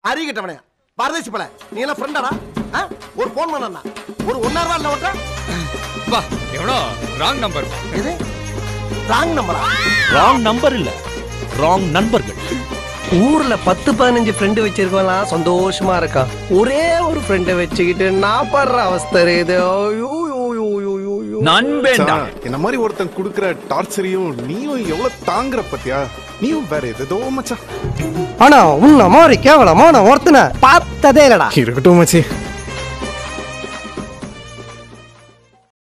அறிகிட்டவனே பரதேசி பல நீ எல்லாம் ஃப்ரெண்டாடா ஒரு ஃபோன் பண்ணா ஒரு ஒன்னா ரூபா இல்ல ஓட்ட பா எவனோ ராங் நம்பர் இது ராங் நம்பரா ராங் நம்பர் இல்ல ராங் நண்பர்கள் ஊர்ல பத்து பதினஞ்சு ஃப்ரெண்டு வச்சிருக்கலாம் சந்தோஷமா இருக்கான் ஒரே ஒரு ஃப்ரெண்டை வச்சுக்கிட்டு நான் படுற அவஸ்தை இது ஐயோ, ஐயோ, ஐயோ, ஐயோ, ஐயோ, ஐயோ. நண்பேண்டா மச்சான், என்ன மாதிரி ஒருத்தன் குடுக்குற டார்ச்சரையும் நீயும் எவ்வளவு தாங்குற பத்தியா நீயும் வேற எதோ மச்சான் ஆனா உன்ன மாதிரி கேவலமா நான் ஒருத்தனை பார்த்ததே இல்லடா இருக்கட்டும் மச்சி